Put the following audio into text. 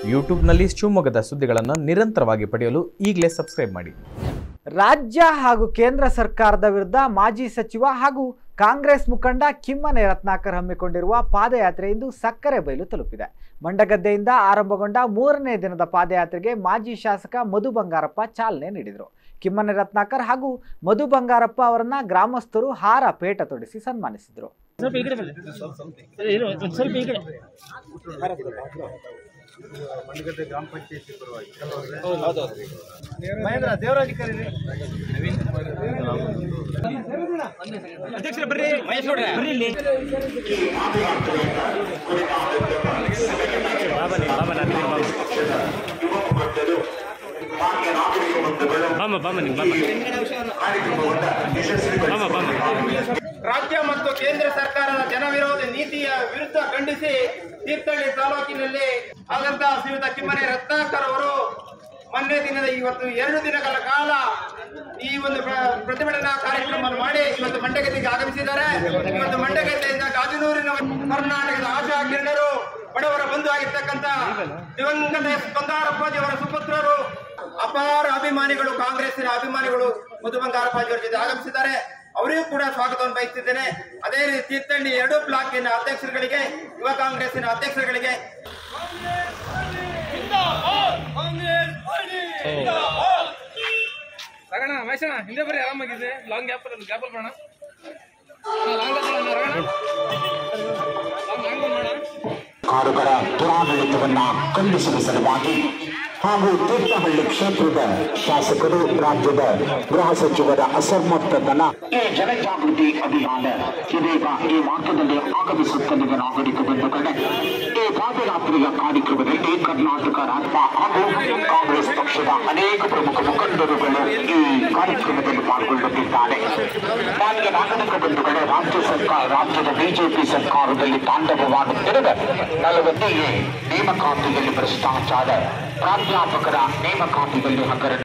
ಯೂಟ್ಯೂಬ್ನಲ್ಲಿ ಶಿವಮೊಗ್ಗದ ಸುದ್ದಿಗಳನ್ನು ನಿರಂತರವಾಗಿ ಪಡೆಯಲು ಈಗಲೇ ಸಬ್ಸ್ಕ್ರೈಬ್ ಮಾಡಿ ರಾಜ್ಯ ಹಾಗೂ ಕೇಂದ್ರ ಸರ್ಕಾರದ ವಿರುದ್ಧ ಮಾಜಿ ಸಚಿವ ಹಾಗೂ ಕಾಂಗ್ರೆಸ್ ಮುಖಂಡ ಕಿಮ್ಮನೆ ರತ್ನಾಕರ್ ಹಮ್ಮಿಕೊಂಡಿರುವ ಪಾದಯಾತ್ರೆ ಇಂದು ಸಕ್ಕರೆ ಬಯಲು ತಲುಪಿದೆ ಮಂಡಗದ್ದೆಯಿಂದ ಆರಂಭಗೊಂಡ ಮೂರನೇ ದಿನದ ಪಾದಯಾತ್ರೆಗೆ ಮಾಜಿ ಶಾಸಕ ಮಧು ಬಂಗಾರಪ್ಪ ಚಾಲನೆ ನೀಡಿದರು ಕಿಮ್ಮನೆ ರತ್ನಾಕರ್ ಹಾಗೂ ಮಧು ಬಂಗಾರಪ್ಪ ಅವರನ್ನ ಗ್ರಾಮಸ್ಥರು ಹಾರ ಪೇಟ ತೊಡಿಸಿ ಸನ್ಮಾನಿಸಿದರು ಸ್ವಲ್ಪ ಈ ಕಡೆ ಬನ್ನಿ ಇರು, ಒಂದ್ ಸ್ವಲ್ಪ ಈ ಕಡೆ ಅಧ್ಯಕ್ಷರೇ ಬರ್ರಿ ಮಹೇಶ್ ನೋಡ್ರಿ ಬರ್ರಿ ಇಲ್ಲಿ ಬಾಮ ಬಾಮ ನೀವು ಬಾಮ ಬಾಮ ಬಾಮ ರಾಜ್ಯ ಮತ್ತು ಕೇಂದ್ರ ಸರ್ಕಾರದ ಜನವಿರೋಧ ನೀತಿಯ ವಿರುದ್ಧ ಖಂಡಿಸಿ ತೀರ್ಥಹಳ್ಳಿ ತಾಲೂಕಿನಲ್ಲಿ ಆದಂತಹ ಶ್ರೀಯುತ ಕಿಮ್ಮನೆ ರತ್ನಾಕರ್ ಅವರು ಮೊನ್ನೆ ದಿನದ ಇವತ್ತು ಎರಡು ದಿನಗಳ ಕಾಲ ಈ ಒಂದು ಪ್ರ- ಪ್ರತಿಭಟನಾ ಕಾರ್ಯಕ್ರಮವನ್ನು ಮಾಡಿ ಇವತ್ತು ಮಂಡಗದ್ದೆಗೆ ಆಗಮಿಸಿದ್ದಾರೆ ಇವತ್ತು ಮಂಡಗದ್ದೆಯಿಂದ ಗಾಜನೂರಿನ ಕರ್ನಾಟಕದ ಆಶಾ ಕಿರಣರು ಬಡವರ ಬಂಧು ಆಗಿರ್ತಕ್ಕಂಥ ದಿವಂಗತ ಎಸ್ ಬಂಗಾರಪ್ಪಾಜಿ ಅವರ ಸುಪುತ್ರರು ಅಪಾರ ಅಭಿಮಾನಿಗಳು ಕಾಂಗ್ರೆಸ್ಸಿನ ಅಭಿಮಾನಿಗಳು ಮಧು ಬಂಗಾರಪ್ಪಾಜಿ ಅವರ ಜೊತೆ ಆಗಮಿಸಿದ್ದಾರೆ ಅವರಿಗೂ ಕೂಡ ಸ್ವಾಗತವನ್ನು ಬಯಸ್ತಿದ್ದೇನೆ ಅದೇ ರೀತಿ ತೀರ್ಥಹಳ್ಳಿ ಎರಡು ಬ್ಲಾಕಿನ ಅಧ್ಯಕ್ಷರುಗಳಿಗೆ ಯುವ ಕಾಂಗ್ರೆಸ್ಸಿನ ಅಧ್ಯಕ್ಷರುಗಳಿಗೆ ರಗಣ ಮಹೇಶಣ್ಣ ಹಿಂದೆ ಬರ್ರಿ ಆರಾಮಾಗಿದೆ ಲಾಂಗ್ ಗ್ಯಾಪ್ ಅಲ್ಲಿ ಗ್ಯಾಪ್ ಅಲ್ಲಿ ಮಾಡೋಣ ಲಾಂಗ್ ಮಾಡೋಣ ಕಾರುಗಳ ದುರಾಡಳಿತವನ್ನ ಖಂಡಿಸುವ ಸಲುವಾಗಿ ಹಾಗೂ ತೀರ್ಥಹಳ್ಳಿ ಕ್ಷೇತ್ರದ ಶಾಸಕರು ರಾಜ್ಯದ ಗೃಹ ಸಚಿವರ ಅಸಮರ್ಥತನ ಈ ಜನಜಾಗೃತಿ ಅಭಿಯಾನ ಇದೀಗ ಈ ಮಾರ್ಗದಲ್ಲಿ ಆಗಮಿಸುತ್ತಿರುವ ನಾಗರಿಕ ಬಂಧುಗಳೇ ಈ ಪಾದಯಾತ್ರೆಯ ಕಾರ್ಯಕ್ರಮದಲ್ಲಿ ಕರ್ನಾಟಕ ರಾಜ್ಯ ಹಾಗೂ ಕಾಂಗ್ರೆಸ್ ಪಕ್ಷದ ಅನೇಕ ಪ್ರಮುಖ ಮುಖಂಡರುಗಳು ಈ ಕಾರ್ಯಕ್ರಮದಲ್ಲಿ ಪಾಲ್ಗೊಳ್ಳುತ್ತಿದ್ದಾರೆ ಮಾನ್ಯ ನಾಗರಿಕ ಬಂಧುಗಳೇ ರಾಜ್ಯ ಸರ್ಕಾರ ರಾಜ್ಯದ ಬಿಜೆಪಿ ಸರ್ಕಾರದಲ್ಲಿ ತಾಂಡವವಾಡುತ್ತಿರುವ ನಲವತ್ತೇಳು ನೇಮಕಾತಿಯಲ್ಲಿ ಭ್ರಷ್ಟಾಚಾರ ಪ್ರಾಧ್ಯಾಪಕರ ನೇಮಕಾತಿಯಲ್ಲಿ ಹಗರಣ